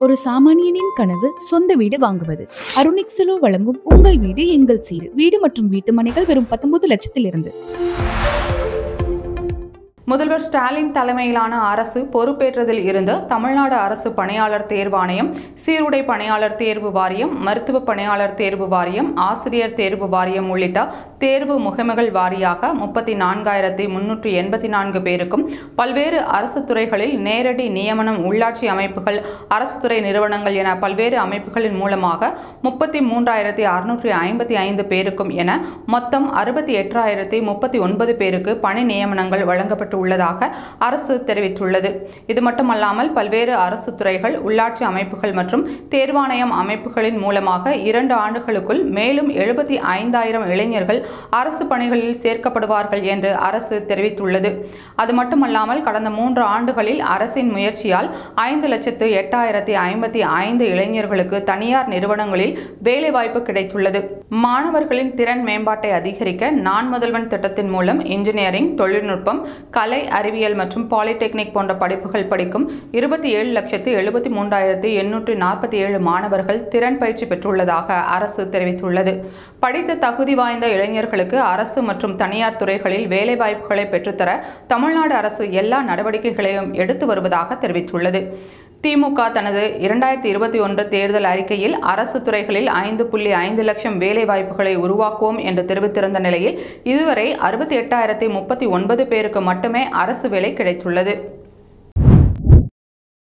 ஒரு சாமானியனின் கனவு சொந்த வீடு வாங்குவது அருணிக்ஸலோ வழங்கும் உங்கள் வீடு எங்கள் சீடு வீடு மற்றும் வீட்டு மனைகள் வெறும் பத்தொன்பது லட்சத்தில் இருந்து முதல்வர் ஸ்டாலின் தலைமையிலான அரசு பொறுப்பேற்றதில் இருந்து தமிழ்நாடு அரசு பணியாளர் தேர்வாணையம் சீருடை பணியாளர் தேர்வு வாரியம் மருத்துவ பணியாளர் தேர்வு வாரியம் ஆசிரியர் தேர்வு வாரியம் உள்ளிட்ட தேர்வு முகமைகள் வாரியாக முப்பத்தி நான்காயிரத்தி முன்னூற்றி எண்பத்தி நான்கு பேருக்கும் பல்வேறு அரசு துறைகளில் நேரடி நியமனம் உள்ளாட்சி அமைப்புகள் அரசு துறை நிறுவனங்கள் என பல்வேறு அமைப்புகளின் மூலமாக முப்பத்தி மூன்றாயிரத்தி அறுநூற்றி ஐம்பத்தி ஐந்து பேருக்கும் என மொத்தம் அறுபத்தி எட்டாயிரத்தி முப்பத்தி ஒன்பது பேருக்கு பணி நியமனங்கள் வழங்கப்பட்டு உள்ளதாக அரசு தெரிவித்துள்ளது இது மட்டுமல்லாமல் பல்வேறு அரசு துறைகள் உள்ளாட்சி அமைப்புகள் மற்றும் தேர்வாணையம் அமைப்புகளின் மூலமாக இரண்டு ஆண்டுகளுக்குள் மேலும் எழுபத்தி ஐந்தாயிரம் இளைஞர்கள் அரசு பணிகளில் சேர்க்கப்படுவார்கள் என்று அரசு தெரிவித்துள்ளது அது மட்டுமல்லாமல் கடந்த மூன்று ஆண்டுகளில் அரசின் முயற்சியால் ஐந்து லட்சத்து எட்டாயிரத்தி ஐம்பத்தி ஐந்து இளைஞர்களுக்கு தனியார் நிறுவனங்களில் வேலைவாய்ப்பு கிடைத்துள்ளது மாணவர்களின் திறன் மேம்பாட்டை அதிகரிக்க நான் முதல்வன் திட்டத்தின் மூலம் இன்ஜினியரிங் தொழில்நுட்பம் கலை அறிவியல் மற்றும் பாலிடெக்னிக் போன்ற படிப்புகள் படிக்கும் இருபத்தி ஏழு லட்சத்து எழுபத்தி மூன்றாயிரத்தி எண்ணூற்றி நாற்பத்தி ஏழு மாணவர்கள் திறன் பயிற்சி பெற்றுள்ளதாக அரசு தெரிவித்துள்ளது படித்த தகுதி வாய்ந்த இளைஞர்களுக்கு அரசு மற்றும் தனியார் துறைகளில் வேலைவாய்ப்புகளை பெற்றுத்தர தமிழ்நாடு அரசு எல்லா நடவடிக்கைகளையும் எடுத்து வருவதாக தெரிவித்துள்ளது திமுக தனது இரண்டாயிரத்தி இருபத்தி ஒன்று தேர்தல் அறிக்கையில் அரசு துறைகளில் ஐந்து புள்ளி ஐந்து லட்சம் வேலை வாய்ப்புகளை உருவாக்குவோம் என்று தெரிவித்திருந்த நிலையில் இதுவரை அறுபத்தி எட்டாயிரத்தி முப்பத்தி ஒன்பது பேருக்கு மட்டுமே அரசு வேலை கிடைத்துள்ளது